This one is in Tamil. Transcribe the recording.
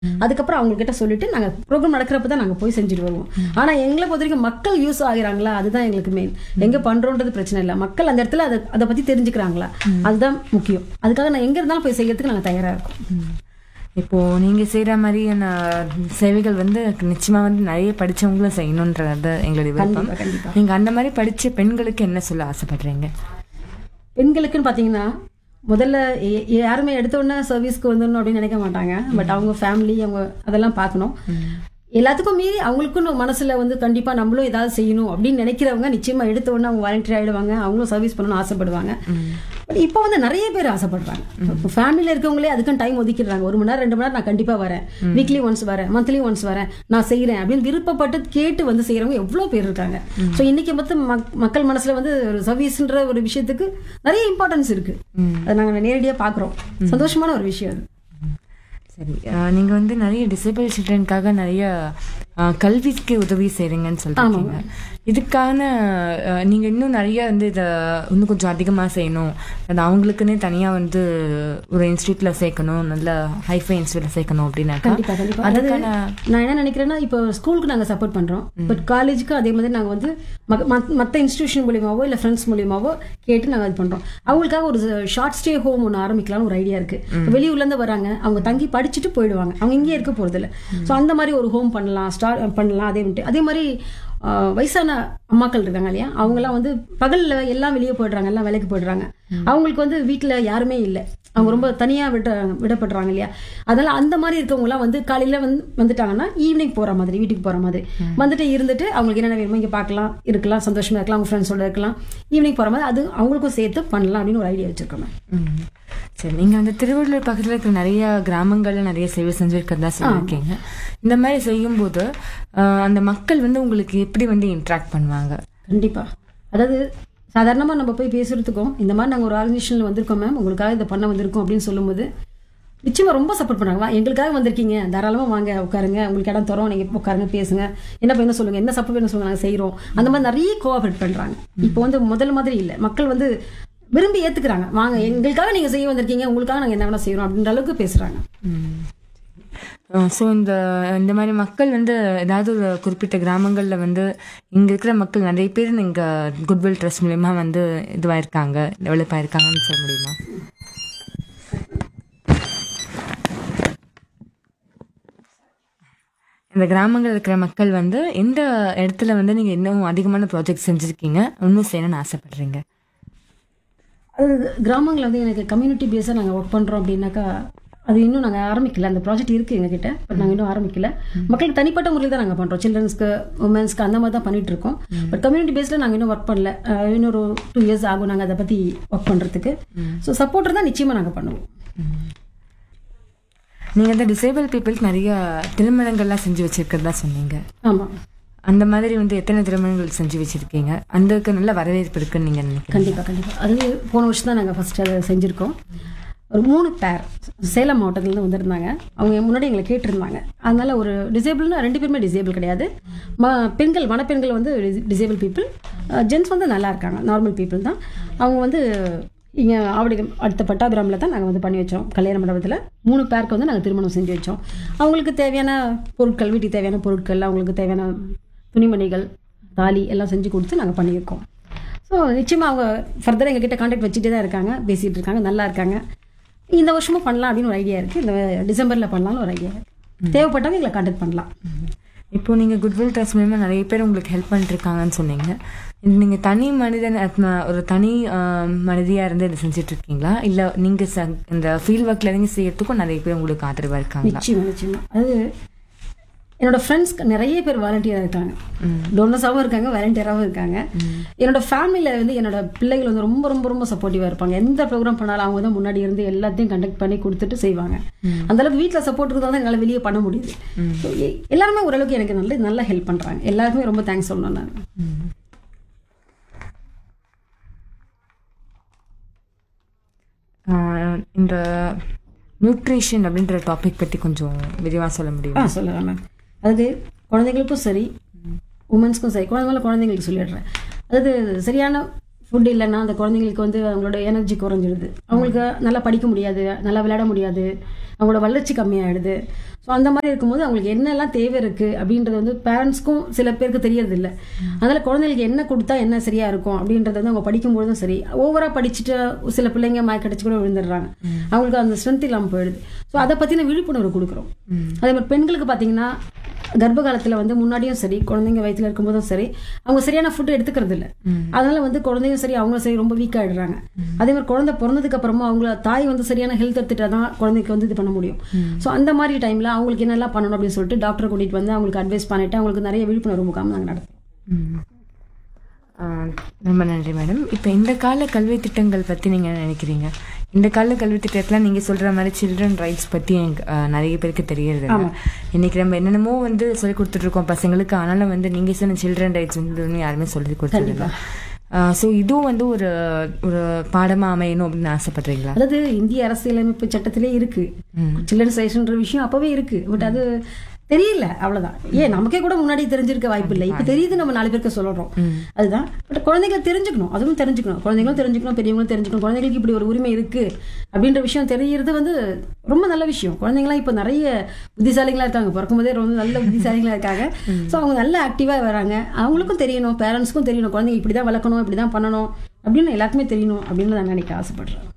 அதுக்கப்புறம் அவங்க கிட்ட சொல்லிட்டு நாங்க ப்ரோக்ராம் நடக்கிறப்ப தான் நாங்க போய் செஞ்சுட்டு வருவோம் ஆனா எங்களை பொறுத்த வரைக்கும் மக்கள் யூஸ் ஆகுறாங்களா அதுதான் எங்களுக்கு மெயின் எங்க பண்றோன்றது பிரச்சனை இல்லை மக்கள் அந்த இடத்துல அதை அதை பத்தி தெரிஞ்சுக்கிறாங்களா அதுதான் முக்கியம் அதுக்காக நான் எங்க இருந்தாலும் போய் செய்யறதுக்கு நாங்க தயாரா இருக்கோம் இப்போ நீங்க செய்யற மாதிரியான சேவைகள் வந்து நிச்சயமா வந்து நிறைய படிச்சவங்களும் செய்யணுன்றது எங்களுடைய விருப்பம் கண்டிப்பா, கண்டிப்பா. நீங்க அந்த மாதிரி படிச்ச பெண்களுக்கு என்ன சொல்ல ஆசைப்படுறீங்க பெண்களுக்குன்னு பார்த்தீங்கன்னா முதல்ல எ- எ- யாருமே எடுத்த உடனே சர்வீஸ்க்கு வந்துடணும் அப்படின்னு நினைக்க மாட்டாங்க பட் அவங்க ஃபேமிலி அவங்க அதெல்லாம் பார்க்கணும் எல்லாத்துக்கும் மீறி அவங்களுக்குன்னு மனசுல வந்து கண்டிப்பா நம்மளும் ஏதாவது செய்யணும் அப்படின்னு நினைக்கிறவங்க நிச்சயமா எடுத்த உடனே அவங்க வாலண்டியர் ஆயிடுவாங்க அவங்களும் சர்வீஸ் பண்ணணும்னு ஆசைப்படுவாங்க பட் இப்போ வந்து நிறைய பேர் ஆசைப்படுறாங்க இப்போ ஃபேமிலியில் இருக்கவங்களே அதுக்கும் டைம் ஒதுக்கிடுறாங்க ஒரு மணி நேரம் ரெண்டு மணி நேரம் நான் கண்டிப்பா வரேன் வீக்லி ஒன்ஸ் வரேன் மந்த்லி ஒன்ஸ் வரேன் நான் செய்றேன் அப்படின்னு விருப்பப்பட்டு கேட்டு வந்து செய்யறவங்க எவ்வளோ பேர் இருக்காங்க ஸோ இன்னைக்கு மொத்தம் மக்- மக்கள் மனசுல வந்து ஒரு சர்வீஸ்ன்ற ஒரு விஷயத்துக்கு நிறைய இம்பார்ட்டன்ஸ் இருக்கு அதை நாங்கள் நேரடியா பார்க்குறோம் சந்தோஷமான ஒரு விஷயம் அது சரி அஹ், நீங்க வந்து நிறைய டிசேபிள் சில்ட்ரனுக்காக நிறைய அஹ், கல்விக்கு உதவி செய்றீங்கன்னு சொல்றீங்க இதுக்கான அஹ், நீங்க இன்னும் நிறைய வந்து இதை இன்னும் கொஞ்சம் அதிகமா செய்யணும் அது அவங்களுக்குன்னே தனியா வந்து ஒரு இன்ஸ்டியூட்ல சேர்க்கணும் நல்ல ஹைஃபை இன்ஸ்டியூட்ல சேர்க்கணும் அப்படின்னாக்கா கண்டிப்பா கண்டிப்பா அதாவது அதுக்கான நான் என்ன நினைக்கிறேன்னா இப்போ ஸ்கூலுக்கு நாங்க சப்போர்ட் பண்றோம் பட் காலேஜுக்கு அதே மாதிரி நாங்க வந்து மக- மத்- மத்த இன்ஸ்டிடியூஷன் மூலியமாவோ இல்ல ஃப்ரெண்ட்ஸ் மூலியமாவோ கேட்டு நாங்க இது பண்றோம் அவங்களுக்காக ஒரு ஷார்ட் ஸ்டே ஹோம் ஒன்று ஆரம்பிக்கலாம்னு ஒரு ஐடியா இருக்கு வெளியூர்ல இருந்து வராங்க அவங்க தங்கி படிச்சுட்டு போயிடுவாங்க அவங்க இங்கேயே இருக்க போறது இல்ல ஸோ அந்த மாதிரி ஒரு ஹோம் பண்ணலாம் ஸ்டார்ட் பண்ணலாம் அதே மாதிரி அதே மாதிரி ஆஹ், வயசான அம்மாக்கள் இருக்காங்க இல்லையா அவங்கெல்லாம் வந்து பகல்ல எல்லாம் வெளியே போயிடுறாங்க எல்லாம் வேலைக்கு போயிடுறாங்க அவங்களுக்கு வந்து வீட்டுல யாருமே இல்லை அவங்க ரொம்ப தனியா விட விடப்படுறாங்க இல்லையா அதனால அந்த மாதிரி இருக்கவங்க எல்லாம் வந்து காலையில வந்து வந்துட்டாங்கன்னா ஈவினிங் போற மாதிரி வீட்டுக்கு போற மாதிரி வந்துட்டு இருந்துட்டு அவங்களுக்கு என்னென்ன வேணுமோ இங்க பார்க்கலாம் இருக்கலாம் சந்தோஷமா இருக்கலாம் அவங்க ஃப்ரெண்ட்ஸோட இருக்கலாம் ஈவினிங் போற மாதிரி அது அவங்களுக்கும் சேர்த்து பண்ணலாம் அப்படின்னு ஒரு ஐடியா வச்சிருக்கோம் மேம். ம். சரி நீங்க வந்து திருவள்ளூர் பக்கத்துல இருக்கிற நிறைய கிராமங்கள்ல நிறைய சேவை செஞ்சிருக்கிறதா சொல்லியிருக்கீங்க இந்த மாதிரி செய்யும்போது அஹ், அந்த மக்கள் வந்து உங்களுக்கு எப்படி வந்து இன்ட்ராக்ட் பண்ணுவாங்க கண்டிப்பா அதாவது சாதாரணமா நம்ம போய் பேசுறதுக்கும் இந்த மாதிரி நாங்க ஒரு ஆர்கனைசேஷன்ல வந்திருக்கோம் மேம் உங்களுக்காக இதை பண்ண வந்திருக்கோம் அப்படின்னு சொல்லும்போது நிச்சயமா ரொம்ப சப்போர்ட் பண்ணாங்க வா, எங்களுக்காக வந்திருக்கீங்க தாராளமா வாங்க உட்காருங்க உங்களுக்கு இடம் தரோம் நீங்க உட்காருங்க பேசுங்க என்ன வேணும் சொல்லுங்க என்ன சப்போர்ட் வேணும் சொல்லுங்க நாங்க செய்றோம் அந்த மாதிரி நிறைய கோஆபரேட் பண்றாங்க இப்போ வந்து முதல் மாதிரி இல்ல மக்கள் வந்து விரும்பி ஏத்துக்கிறாங்க வாங்க எங்களுக்காக நீங்க செய்ய வந்திருக்கீங்க உங்களுக்காக நாங்க என்ன வேணா செய்யறோம் அப்படின்ற அளவுக்கு பேசுறாங்க ஸோ இந்த இந்த மாதிரி மக்கள் வந்து ஏதாவது ஒரு குறிப்பிட்ட கிராமங்கள்ல வந்து இங்க இருக்கிற மக்கள் நிறைய பேர் இங்க குட்வில் ட்ரஸ்ட் மூலியமா வந்து இதுவாயிருக்காங்க டெவலப் ஆயிருக்காங்கன்னு சொல்ல முடியுமா இந்த கிராமங்கள் இருக்கிற மக்கள் வந்து எந்த இடத்துல வந்து நீங்க இன்னும் அதிகமான ப்ராஜெக்ட் செஞ்சிருக்கீங்க இன்னும் செய்யணும்னு ஆசைப்படுறீங்க அது கிராமங்களில் வந்து எனக்கு கம்யூனிட்டி பேஸாக நாங்கள் ஒர்க் பண்ணுறோம் அப்படின்னாக்கா அது இன்னும் நாங்கள் ஆரம்பிக்கல அந்த ப்ராஜெக்ட் இருக்குது எங்ககிட்ட பட் நாங்கள் இன்னும் ஆரம்பிக்கல மக்களுக்கு தனிப்பட்ட முறையில் தான் நாங்கள் பண்ணுறோம் சில்ட்ரன்ஸ்க்கு உமன்ஸ்க்கு அந்த மாதிரி தான் பண்ணிட்டு இருக்கோம் பட் கம்யூனிட்டி பேஸில் நாங்கள் இன்னும் ஒர்க் பண்ணல அஹ் இன்னொரு டூ இயர்ஸ் ஆகும் நாங்கள் அதை பற்றி ஒர்க் பண்ணுறதுக்கு ஸோ சப்போர்ட்டர் தான் நிச்சயமாக நாங்கள் பண்ணுவோம் நீங்க இந்த டிசேபிள் பீப்புளுக்கு நிறைய திருமணங்கள்லாம் செஞ்சு வச்சிருக்கிறதா சொன்னீங்க ஆமாம் அந்த மாதிரி வந்து எத்தனை திருமணங்கள் செஞ்சு வச்சிருக்கீங்க அந்தக்கு நல்ல வரவேற்பு இருக்குன்னு நீங்க நினைக்கிறீங்க கண்டிப்பாக கண்டிப்பாக அது போன வருஷம் தான் நாங்கள் ஃபர்ஸ்ட் அதை செஞ்சுருக்கோம் ஒரு மூணு பேர் சேலம் மாவட்டத்துலேருந்து வந்திருந்தாங்க அவங்க முன்னாடி எங்களை கேட்டிருந்தாங்க அதனால ஒரு டிசேபிள்னா ரெண்டு பேருமே டிசேபிள் கிடையாது ம பெண்கள் மணப்பெண்கள் வந்து டிசேபிள் பீப்புள் ஜென்ஸ் வந்து நல்லா இருக்காங்க நார்மல் பீப்புள் தான் அவங்க வந்து இங்கே ஆவடி அடுத்த பட்டாபிராமில் தான் நாங்கள் வந்து பண்ணி வச்சோம் கல்யாண மண்டபத்தில் மூணு பேருக்கு வந்து நாங்கள் திருமணம் செஞ்சு வச்சோம் அவங்களுக்கு தேவையான பொருட்கள் வீட்டுக்கு தேவையான பொருட்கள் அவங்களுக்கு தேவையான துணிமணிகள் தாலி எல்லாம் செஞ்சு கொடுத்து நாங்கள் பண்ணியிருக்கோம் ஸோ நிச்சயமாக அவங்க ஃபர்தராக எங்ககிட்ட கான்டாக்ட் வச்சுட்டே தான் இருக்காங்க பேசிகிட்டு இருக்காங்க நல்லா இருக்காங்க இந்த வருஷமும் பண்ணலாம் அப்படின்னு ஒரு ஐடியா இருக்குது இந்த டிசம்பரில் பண்ணலாம்னு ஒரு ஐடியா இருக்குது தேவைப்பட்டவங்க எங்களை கான்டாக்ட் பண்ணலாம் இப்போ நீங்க குட்வில் ட்ரஸ்ட் மூலமா நிறைய பேர் உங்களுக்கு ஹெல்ப் பண்ணிட்டு இருக்காங்கன்னு சொன்னீங்க இது நீங்க தனி மனிதன் ஆத்மா ஒரு தனி ஆஹ், மனிதியா இருந்து இதை செஞ்சுட்டு இருக்கீங்களா இல்ல நீங்க ச- இந்த ஃபீல்ட் ஒர்க்ல இறங்கி செய்யறதுக்கும் நிறைய பேர் உங்களுக்கு ஆதரவா இருக்காங்களா நிச்சயமா நிச்சயமா அது என்னோட ஃப்ரெண்ட்ஸ் நிறைய பேர் வாலண்டியராக இருக்காங்க டோனர்ஸாகவும் இருக்காங்க வாலண்டியராகவும் இருக்காங்க என்னோட ஃபேமிலியில் வந்து என்னோட பிள்ளைகள் வந்து ரொம்ப ரொம்ப ரொம்ப சப்போர்ட்டிவாக இருப்பாங்க எந்த ப்ரோக்ராம் பண்ணாலும் அவங்க தான் முன்னாடி இருந்து எல்லாத்தையும் கண்டக்ட் பண்ணி கொடுத்துட்டு செய்வாங்க அந்த அளவுக்கு வீட்டில் சப்போர்ட் இருந்தால் தான் என்னால் வெளியே பண்ண முடியுது So, எ- எல்லாருமே ஓரளவுக்கு எனக்கு நல்ல நல்லா ஹெல்ப் பண்ணுறாங்க எல்லாருக்குமே ரொம்ப தேங்க்ஸ் சொல்லணும் நான் ஆஹ், இந்த நியூட்ரிஷன் அப்படின்ற டாபிக் பத்தி கொஞ்சம் விரிவா சொல்ல முடியும் ஆ சொல்லலாம் மேம் அதாவது குழந்தைங்களுக்கும் சரி உமன்ஸ்க்கும் சரி குழந்தைங்கள குழந்தைங்களுக்கு சொல்லிடுறேன் அதாவது சரியான ஃபுட் இல்லைன்னா அந்த குழந்தைங்களுக்கு வந்து அவங்களோட எனர்ஜி குறைஞ்சிடுது அவங்களுக்கு நல்லா படிக்க முடியாது நல்லா விளையாட முடியாது அவங்களோட வளர்ச்சி கம்மியாயிடுது ஸோ அந்த மாதிரி இருக்கும்போது அவங்களுக்கு என்னெல்லாம் தேவை இருக்கு அப்படின்றது வந்து பேரண்ட்ஸ்க்கும் சில பேருக்கு தெரியறது இல்லை அதனால குழந்தைகளுக்கு என்ன கொடுத்தா என்ன சரியா இருக்கும் அப்படின்றது வந்து அவங்க படிக்கும்போதும் சரி ஓவரா படிச்சுட்டு சில பிள்ளைங்க மயக்கடிச்சு கூட விழுந்துடுறாங்க அவங்களுக்கு அந்த ஸ்ட்ரென்த் இல்லாமல் போயிடுது ஸோ அதை பத்தின விழிப்புணர்வு கொடுக்குறோம் அதே மாதிரி பெண்களுக்கு பார்த்தீங்கன்னா கர்ப்ப காலத்துல வந்து முன்னாடியும் சரி குழந்தைங்க வயித்துல இருக்கும்போதும் சரி அவங்க சரியான ஃபுட் எடுத்துக்கிறது இல்ல அதனால வந்து குழந்தையும் சரி அவங்களும் சரி ரொம்ப வீக் ஆயிடுறாங்க அதே மாதிரி குழந்தை பிறந்ததுக்கு அப்புறமா அவங்கள தாய் வந்து சரியான ஹெல்த் எடுத்துட்டா தான் குழந்தைக்கு வந்து இது பண்ண முடியும் ஸோ அந்த மாதிரி டைம்ல அவங்களுக்கு என்னெல்லாம் பண்ணணும் அப்படின்னு சொல்லிட்டு டாக்டர் கூட்டிட்டு வந்து அவங்களுக்கு அட்வைஸ் பண்ணிட்டு அவங்களுக்கு நிறைய விழிப்புணர்வு முகாம் நாங்கள் நடத்துறோம் ம். ஆ, ரொம்ப நன்றி மேடம் இப்போ இந்த கால கல்வி திட்டங்கள் பற்றி நீங்கள் நினைக்கிறீங்க இந்த கால கல்வி திட்டத்தில் நீங்கள் சொல்கிற மாதிரி சில்ட்ரன் ரைட்ஸ் பற்றி எனக்கு ஆ, நிறைய பேருக்கு தெரியறது இல்ல. இன்னைக்கு நம்ம என்னென்னமோ வந்து சொல்லி கொடுத்துட்ருக்கோம் பசங்களுக்கு ஆனாலும் வந்து நீங்கள் சொன்ன சில்ட்ரன் ரைட்ஸ் வந்து இன்னும் யாருமே சொல்லி கொடுத்ததில்ல ஸோ இதுவும் வந்து ஒரு ஒரு பாடமாக அமையணும் அப்படின்னு ஆசைப்படுறீங்களா அதாவது இந்திய அரசியலமைப்பு சட்டத்திலே இருக்கு சில்ட்ரன்ஸ் ரைட்ஸ்ன்ற விஷயம் அப்பவே இருக்கு பட் அது தெரியல அவ்வளவுதான் ஏன் நமக்கே கூட முன்னாடி தெரிஞ்சிருக்க வாய்ப்பு இல்லை இப்ப தெரியுது நம்ம நாலு பேருக்கு சொல்றோம் அதுதான் பட் குழந்தைகளை தெரிஞ்சுக்கணும் அதுவும் தெரிஞ்சுக்கணும் குழந்தைகளும் தெரிஞ்சுக்கணும் பெரியவங்களும் தெரிஞ்சுக்கணும் குழந்தைகளுக்கு இப்படி ஒரு உரிமை இருக்கு அப்படின்ற விஷயம் தெரியறது வந்து ரொம்ப நல்ல விஷயம் குழந்தைங்களாம் இப்ப நிறைய புத்திசாலிகளா இருக்காங்க பிறக்கும் போதே ரொம்ப நல்ல புத்திசாலிகளா இருக்காங்க ஸோ அவங்க நல்ல ஆக்டிவா வராங்க அவங்களுக்கும் தெரியணும் பேரண்ட்ஸ்க்கும் தெரியணும் குழந்தைங்க இப்படிதான் வளர்க்கணும் இப்படிதான் பண்ணணும் அப்படின்னு எல்லாருக்குமே தெரியணும் அப்படின்னு நான் நினைக்க ஆசைப்படுறேன்